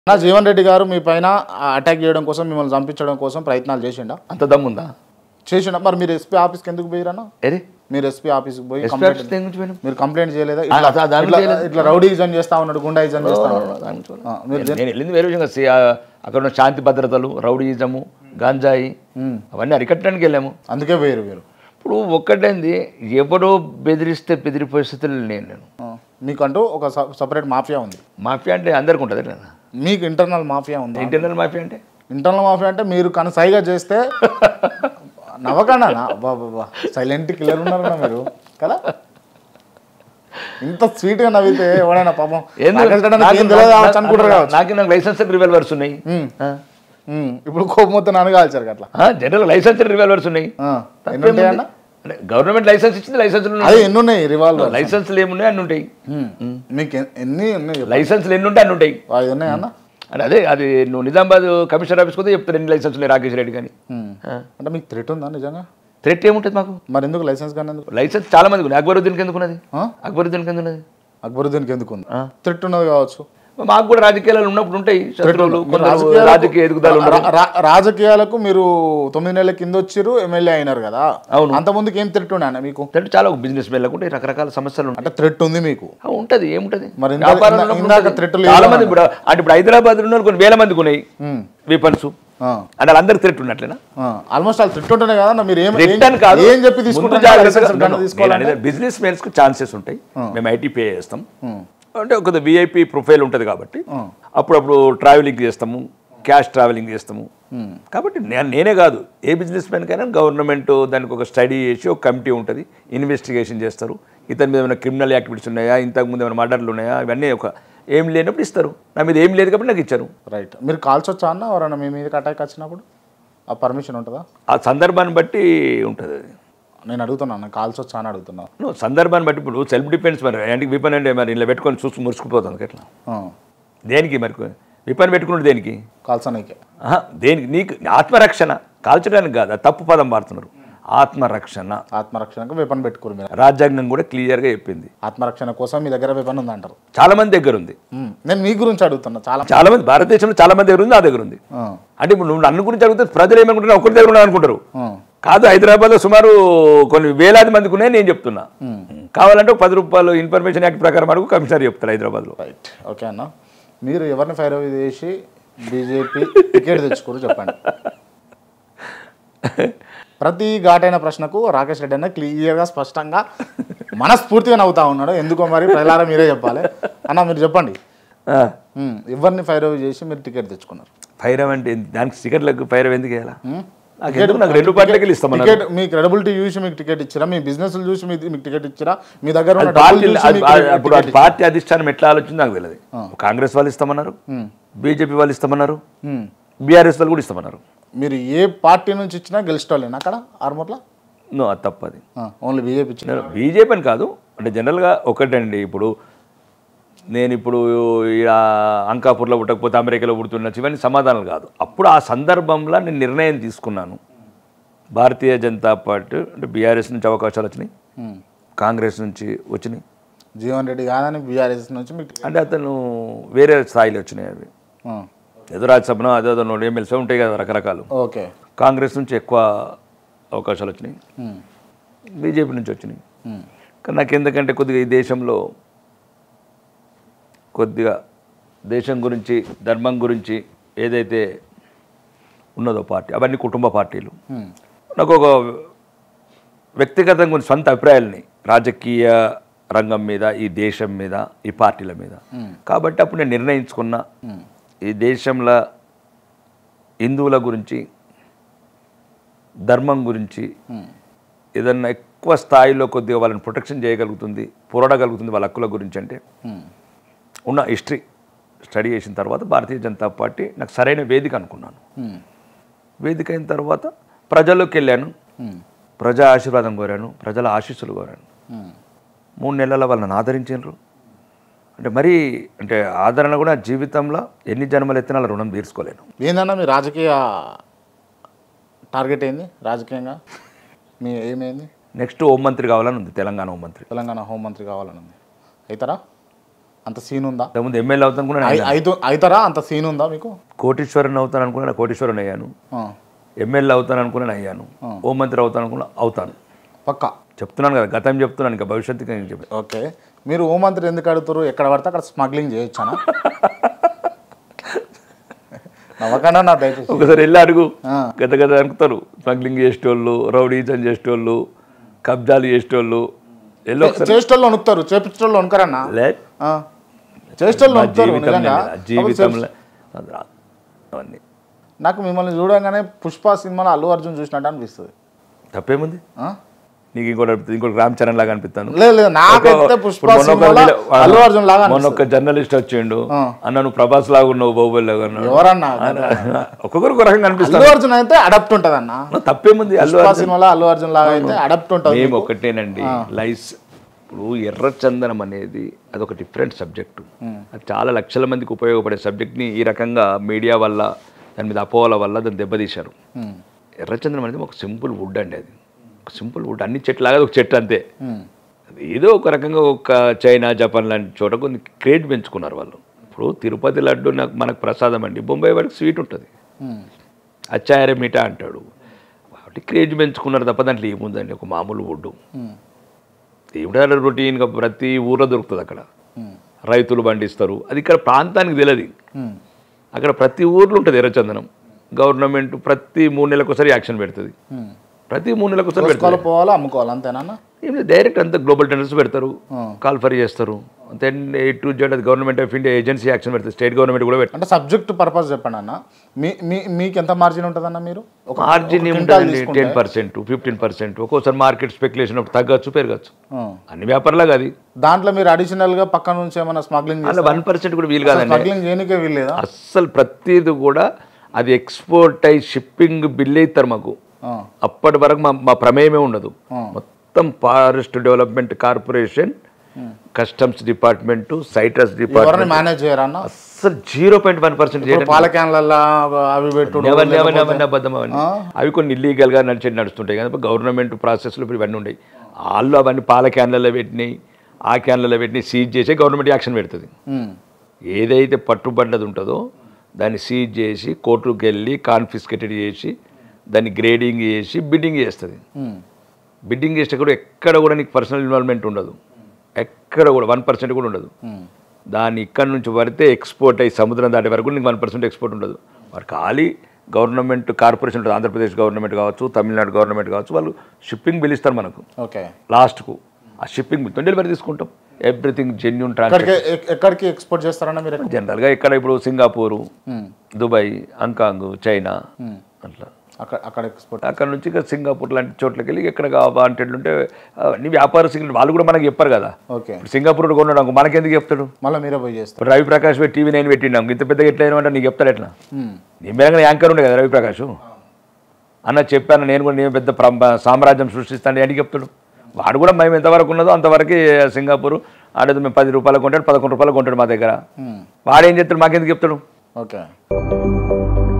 నా జీవన్ రెడ్డి గారు మీ పైన అటాక్ చేయడం కోసం మిమ్మల్ని చంపించడం కోసం ప్రయత్నాలు చేసిండా అంత దమ్ముందా చేసిండా మరి మీరు ఎస్పీ ఆఫీస్కి ఎందుకు పోయిరన్నా ఏది మీరు ఎస్పీ ఆఫీస్కి పోయి ఎస్పీ కంప్లైంట్ ఆఫీస్ దేని గురించి పోయినాం? మీరు కంప్లైంట్ చేయలేదా ఆ, ఇట్లా- దాని ఇట్లా- చేయలేదు. ఇట్లా రౌడీజం చేస్తా ఉన్నాడు గుండాయిజం చేస్తా ఉన్నాడు దాని గురించి పోలే. ఆ, మీరు నేను- నేను వెళ్ళింది వేరే విధంగా సి- ఆ, అక్కడ ఉన్న శాంతి భద్రతలు రౌడీయిజము గాంజాయి అవన్నీ అరికట్టడానికి వెళ్ళాము అందుకే వేరు వేరు ఇప్పుడు ఒక్కటైంది ఎవడో బెదిరిస్తే బెదిరి పరిస్థితులు నేను నేను ఆ, మీకంటూ ఒక సపరేట్ మాఫియా ఉంది మాఫియా అంటే అందరికి ఉంటుంది కదా మీకు ఇంటర్నల్ మాఫియా ఉంది ఇంటర్నల్ మాఫియా అంటే ఇంటర్నల్ మాఫియా అంటే మీరు కనసాయిగా చేస్తే నవ్వకండా బాబా సైలెంట్ కిల్లర్ ఉన్నారు మీరు కదా ఇంత స్వీట్ గా నవ్వితే ఎవడైనా పాపం ఎందుకు? రాకేష్ రెడ్డి నాకు- ఏం తెలియదు కావచ్చు నాకు- అనుకుంటారు కావచ్చు నాకు నాకు లైసెన్స్ రివాల్వర్స్ ఉన్నాయి ఉమ్. ఉమ్, ఇప్పుడు కోపం మొత్తం నన్ను కాల్చారు అట్లా జనరల్ లైసెన్స్ రివాల్వర్స్ ఉన్నాయి ఆ, ఎన్ని ఉంటాయన్న అంటే గవర్నమెంట్ లైసెన్స్ ఇచ్చింది లైసెన్స్ అది ఎన్ని ఉన్నాయి రివాల్వర్ లైసెన్స్లు ఏమున్నాయి అన్ని ఉంటాయి మీకు ఎన్- ఎన్ని ఉన్నాయి చెప్పు. లైసెన్స్లు ఎన్ని ఉంటాయి అన్ని ఉంటాయి ఐదు ఉన్నాయి అన్న అంటే అదే అది నువ్వు నిజామాబాద్ కమిషనర్ ఆఫీస్ పోతే చెప్తారు ఎన్ని లైసెన్స్లు రాకేష్ రెడ్డి కానీ అంటే మీకు థ్రెట్ ఉందా నిజంగా థ్రెట్ ఏముంటుంది మాకు మరి ఎందుకు లైసెన్స్ కానీ ఎందుకు లైసెన్స్ చాలా మందికి ఉన్నాయి అక్బరుద్దీన్కి ఎందుకు ఉన్నది ఆ? అక్బరుద్దీన్కి ఎందుకు ఉన్నది అక్బరుద్దీన్కి ఎందుకు ఉంది ఆ. థ్రెట్ ఉన్నది కావచ్చు మాకు కూడా రాజకీయాలు ఉన్నప్పుడు ఉంటాయి శత్రువులు కొందరు రాజకీయాలకు- రాజకీయ ఎదుగుదల ఉండదు రా- రా- రాజకీయాలకు మీరు తొమ్మిది నెలల కింద వచ్చారు ఎమ్మెల్యే అయినారు కదా అవును. అంత ముందుకు ఏం థ్రెట్ ఉండే అన్న మీకు అంటే చాలా బిజినెస్ మెన్లకు ఉంటాయి రకరకాల సమస్యలు ఉంటాయి అంటే థ్రెట్ ఉంది మీకు ఆ, ఉంటది ఏముంటది మరి ఇందాక- వ్యాపారంలో ఇందా- ఉన్నప్పుడు ఇందాక ఉంటది. threat లేదు చాలా మంది అన్నారు. ఇప్పుడు అంటే ఇప్పుడు హైదరాబాద్ ఉన్న వాళ్ళు కొన్ని వేల మందికి ఉన్నాయి ఉమ్, వెపన్స్ ఆ, అంటే వాళ్ళందరికి థ్రెట్ ఉన్నట్లేనా ఆల్మోస్ట్ వాళ్ళు థ్రెట్ ఉంటేనే కదా మీరు ఏం ఏం- రిటర్న్ కాదు ఏం చెప్పి తీసుకుంటారు లైసెన్స్ గన్న తీసుకోవాలంటే బిజినెస్ మెన్స్ కు ఛాన్సెస్ ఉంటాయి మేము ఐటీ పే చేస్తాం అంటే ఒక విఐపి ప్రొఫైల్ ఉంటుంది కాబట్టి అప్పుడప్పుడు ట్రావెలింగ్ చేస్తాము క్యాష్ ట్రావెలింగ్ చేస్తాము కాబట్టి నేను నేనే కాదు ఏ బిజినెస్ మ్యాన్ కైనా గవర్నమెంట్ దానికి ఒక స్టడీ చేసి ఒక కమిటీ ఉంటుంది ఇన్వెస్టిగేషన్ చేస్తారు ఇతని మీద ఏమైనా క్రిమినల్ యాక్టివిటీస్ ఉన్నాయా ఇంతకుముందు ఏమైనా మర్డర్లు ఉన్నాయా ఇవన్నీ ఒక ఏం లేనప్పుడు ఇస్తారు నా మీద ఏం లేదు కాబట్టి నాకు ఇచ్చారు రైట్ మీరు కాల్స్ వచ్చా అన్న ఎవరన్నా మీ మీదకి అటాక్ వచ్చినప్పుడు ఆ పర్మిషన్ ఉంటుందా ఆ సందర్భాన్ని బట్టి ఉంటుంది అది నేను అడుగుతున్నాను కాల్స్ వచ్చా అని అడుగుతున్నా నువ్వు సందర్భాన్ని బట్టి ఇప్పుడు సెల్ఫ్ డిఫెన్స్ మరి యాంటీ విపన్ అంటే మరి ఇలా పెట్టుకొని చూసి మురుసుకుపోతుంది ఎట్లా దేనికి మరి విపన్ పెట్టుకున్నాడు దేనికి కాల్స్ అనేకే ఆహా, దేనికి నీకు ఆత్మరక్షణ కాల్చడానికి కాదు అది తప్పు పదం వాడుతున్నారు ఆత్మరక్షణ ఆత్మరక్షణకు వెపన్ పెట్టుకోరు మీరు రాజ్యాంగం కూడా క్లియర్గా చెప్పింది ఆత్మరక్షణ కోసం మీ దగ్గర వెపన్ ఉందంటారు చాలా మంది దగ్గర ఉంది ఉమ్, నేను మీ గురించి అడుగుతున్నా చాలా చాలా మంది భారతదేశంలో చాలా మంది దగ్గర ఉంది నా దగ్గర ఉంది ఆ, అంటే ఇప్పుడు నువ్వు నన్ను గురించి అడిగితే ప్రజలు ఏమనుకుంటున్నారు ఒకరి దగ్గర ఉన్నా అనుకుంటారు ఆ, కాదు హైదరాబాద్లో సుమారు కొన్ని వేలాది మందికి ఉన్నాయి నేను చెప్తున్నా కావాలంటే ఒక పది రూపాయలు ఇన్ఫర్మేషన్ యాక్ట్ ప్రకారం అడుగు కమిషనర్ చెప్తారు హైదరాబాద్లో రైట్ ఓకే అన్న మీరు ఎవరిని ఫైర్ అవి చేసి బీజేపీ టికెట్ తెచ్చుకోరు చెప్పండి ప్రతి ఘాటైన ప్రశ్నకు రాకేష్ రెడ్డి అన్న క్లియర్గా స్పష్టంగా మనస్ఫూర్తిగా నవ్వుతా ఉన్నాడు ఎందుకో మరి ప్రజలారా మీరే చెప్పాలి అన్న మీరు చెప్పండి ఉమ్, ఎవరిని ఫైర్ అవి చేసి మీరు టికెట్ తెచ్చుకున్నారు ఫైర్ అంటే ఏంది? దానికి టికెట్లకు ఫైర్ ఎందుకు చేయాలా ఉమ్, నాకు ఎందుకు నాకు రెండు పార్టీలకి ఇస్తామన్నారు టికెట్ మీ క్రెడిబిలిటీ చూసి మీకు టికెట్ ఇచ్చిరా మీ బిజినెస్ చూసి మీ- మీకు టికెట్ ఇచ్చిరా మీ దగ్గర ఉన్న అది డబ్బులు పార్టీ చూసి అది- మీకు అది- ఇప్పుడు అది పార్టీ అధిష్టానం ఎట్లా ఆలోచింది నాకు తెలియదు కాంగ్రెస్ వాళ్ళు ఇస్తామన్నారు ఉమ్, బీజేపీ వాళ్ళు ఇస్తామన్నారు ఉమ్. బీఆర్ఎస్ వాళ్ళు కూడా ఇస్తామన్నారు మీరు ఏ పార్టీ నుంచి ఇచ్చినా గెలిచేటోళ్ళేనా అక్కడ ఆర్మూర్లో నో అది తప్పది ఓన్లీ బీజేపీ ఇచ్చిన బీజేపీ అని కాదు అంటే జనరల్గా ఒకటండి ఇప్పుడు నేను ఇప్పుడు ఈడ అంకాపూర్లో పుట్టకపోతే అమెరికాలో పుడుతున్న ఇవన్నీ సమాధానాలు కాదు అప్పుడు ఆ సందర్భంలో నేను నిర్ణయం తీసుకున్నాను భారతీయ జనతా పార్టీ అంటే బీఆర్ఎస్ నుంచి అవకాశాలు వచ్చినాయి ఉమ్. కాంగ్రెస్ నుంచి వచ్చినాయి జీవన్ రెడ్డి కాదని బీఆర్ఎస్ నుంచి మీకు అంటే అతను వేరే స్థాయిలో వచ్చినాయి అవి ఆ, ఏదో రాజ్యసభనో అదో అదో నోడు ఎమ్మెల్సీ ఉంటాయి కదా రకరకాలు ఓకే కాంగ్రెస్ నుంచి ఎక్కువ అవకాశాలు వచ్చినాయి ఉమ్, బీజేపీ నుంచి వచ్చినాయి ఉమ్, కానీ నాకు ఎందుకంటే కొద్దిగా ఈ దేశంలో కొద్దిగా దేశం గురించి ధర్మం గురించి ఏదైతే ఉన్నదో పార్టీ అవన్నీ కుటుంబ పార్టీలు ఉమ్, నాకు ఒక వ్యక్తిగతంగా కొన్ని సొంత అభిప్రాయాలని రాజకీయ రంగం మీద ఈ దేశం మీద ఈ పార్టీల మీద కాబట్టి అప్పుడు నేను నిర్ణయించుకున్న ఈ దేశంలో హిందువుల గురించి ధర్మం గురించి ఏదన్నా ఎక్కువ స్థాయిలో కొద్దిగా వాళ్ళని ప్రొటెక్షన్ చేయగలుగుతుంది పోరాడగలుగుతుంది వాళ్ళ హక్కుల గురించి అంటే ఉమ్, ఉన్న హిస్టరీ స్టడీ చేసిన తర్వాత భారతీయ జనతా పార్టీ నాకు సరైన వేదిక అనుకున్నాను ఉమ్, వేదిక అయిన తర్వాత ప్రజల్లోకి వెళ్ళాను ఉమ్, ప్రజా ఆశీర్వాదం కోరాను ప్రజల ఆశీస్సులు కోరాను ఉమ్, మూడు నెలల వాళ్ళని ఆదరించారు అంటే మరీ అంటే ఆదరణ కూడా జీవితంలో ఎన్ని జన్మలు ఎత్తినా అలా రుణం తీర్చుకోలేను ఏందన్నా మీ రాజకీయ టార్గెట్ ఏంది రాజకీయంగా మీ ఏమైంది నెక్స్ట్ హోంమంత్రి కావాలని ఉంది తెలంగాణ హోంమంత్రి తెలంగాణ హోంమంత్రి కావాలని ఉంది అవుతారా అంత సీన్ ఉందా ఇంతకుముందు ఎమ్మెల్యే అవుతాను అనుకున్నాను ఐ- ఐదు అవుతారా అంత సీన్ ఉందా మీకు కోటీశ్వరుని అవుతాను అనుకున్నాను కోటీశ్వరుని అయ్యాను ఆ, ఎమ్మెల్యే అవుతాను అనుకున్నాను అయ్యాను హోంమంత్రి అవుతాను అనుకున్నా అవుతాను పక్కా చెప్తున్నాను కదా గతం చెప్తున్నాను ఇంకా భవిష్యత్తుకి నేను చెప్పాను ఓకే మీరు హోంమంత్రి ఎందుకు అడుగుతారు ఎక్కడ పడితే అక్కడ స్మగ్లింగ్ చేయొచ్చానా నవ్వకన్నా నా దయచేసి ఒకసారి వెళ్ళి అడుగు ఆ. గత గత అనుకుతారు స్మగ్లింగ్ చేసేటోళ్ళు రౌడీజం చేసేటోళ్ళు కబ్జాలు చేసేటోళ్ళు వెళ్ళి ఒకసారి చేష్టల్లో వణుకుతారు చేపించడంలో వణుకరన్నా లే ఆ. చేష్టల్లో నా వణుకుతారు జీవితంలో నిజంగా లేదు. జీవితంలో అది రాదు. అవన్నీ నాకు మిమ్మల్ని చూడగానే పుష్ప సినిమాలో అల్లు అర్జున్ చూసినట్టు అనిపిస్తుంది తప్పేముంది ఆ? నీకు ఇంకోటి ఇంకోటి రామ్ చరణ్ లాగా అనిపిస్తాను లేదు లేదు నాకైతే పుష్ప ఇప్పుడు మొన్న ఒక సినిమాలో వీడియో- అల్లు అర్జున్ లాగా మొన్న అనిపిస్తుంది. ఒక జర్నలిస్ట్ వచ్చిండు అన్న నువ్వు ప్రభాస్ లాగా ఉన్నావు బాహుబలి లాగా ఉన్నావు ఎవరన్నా ఒక్కొక్కరు ఒక రకంగా అనిపిస్తాను అల్లు అర్జున్ అయితే అడప్ట్ ఉంటది అన్న తప్పేముంది అల్లు పుష్ప అర్జున్ సినిమాలో అల్లు అర్జున్ లాగా అయితే అడప్ట్ ఉంటది మేము ఒకటేనండి లైస్ ఇప్పుడు ఎర్రచందనం అనేది అదొక డిఫరెంట్ సబ్జెక్టు అది చాలా లక్షల మందికి ఉపయోగపడే సబ్జెక్ట్ని ఈ రకంగా మీడియా వల్ల దాని మీద అపోహల వల్ల దాన్ని దెబ్బతీశారు ఉమ్. ఎర్రచందనం అనేది ఒక సింపుల్ వుడ్ అండి అది ఒక సింపుల్ వుడ్ అన్ని చెట్లాగా అది ఒక చెట్టు అంతే ఉమ్. అది ఏదో ఒక రకంగా ఒక చైనా జపాన్ లాంటి చోట కొన్ని క్రేట్ పెంచుకున్నారు వాళ్ళు ఇప్పుడు తిరుపతి లడ్డు నాకు మనకు ప్రసాదం అండి బొంబాయి వాడికి స్వీట్ ఉంటుంది ఉమ్. అచ్చాయర మీఠా అంటాడు వాటి క్రేజ్ పెంచుకున్నారు తప్ప దాంట్లో ఏముందండి ఒక మామూలు వుడ్డు ఉమ్. ఏమిటో రొటీన్గా ప్రతి ఊర్లో దొరుకుతుంది అక్కడ ఉమ్. రైతులు పండిస్తారు అది ఇక్కడ ప్రాంతానికి తెలియదు ఉమ్. అక్కడ ప్రతి ఊర్లో ఉంటుంది ఎర్రచందనం గవర్నమెంట్ ప్రతి మూడు నెలలకు ఒకసారి యాక్షన్ పెడుతుంది ఉమ్. ప్రతి మూడు నెలలకు ఒకసారి పెడుతుంది కోసుకోవాలి పోవాలా అమ్ముకోవాలి అంతేనా ఏం లేదు డైరెక్ట్ అంతా గ్లోబల్ టెండర్స్ పెడతారు ఆ. కాల్ఫర్ చేస్తారు దెన్ ఏ టు జెడ్ అది government of India agency action పెడుతుంది స్టేట్ గవర్నమెంట్ కూడా పెడతారు అంటే సబ్జెక్ట్ పర్పస్ చెప్పండి అన్న మీ మీ మీకు ఎంత మార్జిన్ ఉంటుందన్న మీరు ఒక మార్జిన్ ఒక క్వింటాల్ ఏముంటుందండి తీసుకుంటే? టెన్ పర్సెంట్ ఫిఫ్టీన్ పర్సెంట్ ఒక్కోసారి మార్కెట్ స్పెక్యులేషన్ అప్పుడు తగ్గచ్చు పెరగచ్చు ఆ. అన్ని వ్యాపారాలుగా అది దాంట్లో మీరు అడిషనల్ గా పక్క నుంచి ఏమైనా స్మగ్లింగ్ అలా వన్ పర్సెంట్ కూడా వీలు కాదండి స్మగ్లింగ్ చేయనికే వీల్లేదా అస్సలు ప్రతిది కూడా అది ఎక్స్పోర్ట్ అయ్యి షిప్పింగ్ బిల్ అవుతారు మాకు ఆ. అప్పటి వరకు మా మా ప్రమేయమే ఉండదు మొత్తం forest development corporation customs department citrus department ఎవరిని మేనేజ్ చేయరా అన్న అస్సలు జీరో పాయింట్ వన్ పర్సెంట్ ఇప్పుడు పాల క్యాన్లల్లో అవి పెట్టుడు అవన్నీ అవన్నీ అవన్నీ అబద్ధం అవన్నీ అవి కొన్ని ఇల్లీగల్గా నడిచి నడుస్తుంటాయి కదా గవర్నమెంట్ ప్రాసెస్లో ఇప్పుడు ఇవన్నీ ఉన్నాయి వాళ్ళు అవన్నీ పాల క్యాన్లలో పెట్టినాయి ఆ క్యాన్లలో పెట్టినాయి సీజ్ చేసి గవర్నమెంట్ యాక్షన్ పెడుతుంది ఉమ్. ఏదైతే పట్టుబడ్డది ఉంటుందో దాన్ని సీజ్ చేసి కోర్టుకు వెళ్ళి కాన్ఫిస్కేటెడ్ చేసి దాన్ని గ్రేడింగ్ చేసి బిడ్డింగ్ చేస్తుంది ఉమ్. బిడ్డింగ్ చేస్తే కూడా ఎక్కడ కూడా నీకు పర్సనల్ ఇన్వాల్వ్మెంట్ ఉండదు ఎక్కడ కూడా వన్ పర్సెంట్ కూడా ఉండదు ఉమ్. దాన్ని ఇక్కడ నుంచి పడితే ఎక్స్పోర్ట్ అయ్యి సముద్రం దాటే వరకు నీకు వన్ పర్సెంట్ ఎక్స్పోర్ట్ ఉండదు వాడు ఖాళీ గవర్నమెంట్ కార్పొరేషన్ ఉంటుంది ఆంధ్రప్రదేశ్ గవర్నమెంట్ కావచ్చు తమిళనాడు గవర్నమెంట్ కావచ్చు వాళ్ళు షిప్పింగ్ బిల్ ఇస్తారు మనకు ఓకే లాస్ట్కు ఆ షిప్పింగ్ బిల్ డెలివరీ తీసుకుంటాం ఎవ్రీథింగ్ జెన్యున్ ట్రాన్స్ఫర్ ఎక్కడికి ఎక్- ఎక్కడికి ఎక్స్పోర్ట్ చేస్తారన్న మీరు ఎక్కడ? జనరల్గా ఇక్కడ ఇప్పుడు Singapore um. Dubai Hong Kong China అట్లా అక్కడ అక్కడ ఎక్స్పోర్ట్ అక్కడ నుంచి ఇక సింగపూర్ లాంటి చోట్లకి వెళ్ళి ఎక్కడ వాంటెడ్లు ఉంటే నీ వ్యాపార సిగ్నల్ వాళ్ళు కూడా మనకి చెప్పారు కదా ఓకే ఇప్పుడు సింగపూర్ కొన్నాడు అనుకో మనకెందుకు చెప్తాడు మళ్ళీ మీరే పోయి చేస్తారు ఇప్పుడు రవి ప్రకాష్ పెట్టి టీవీ నైన్ పెట్టిండు ఇంత పెద్దగా ఎట్లా అంటే నీకు చెప్తాడు ఎట్లా ఉమ్. నీ మీద యాంకర్ ఉండే కదా రవి ప్రకాష్ అన్న చెప్పాను నేను కూడా నేను పెద్ద ప్ర- సామ్రాజ్యం సృష్టిస్తాను అని చెప్తాడు వాడు కూడా మేము ఎంతవరకు ఉన్నదో అంతవరకు సింగపూర్ ఆడేది మేము పది రూపాయలు కొంటాడు పదకొండు రూపాయలు కొంటాడు మా దగ్గర ఉమ్. వాడు ఏం చెప్తాడు మాకెందుకు చెప్తాడు ఓకే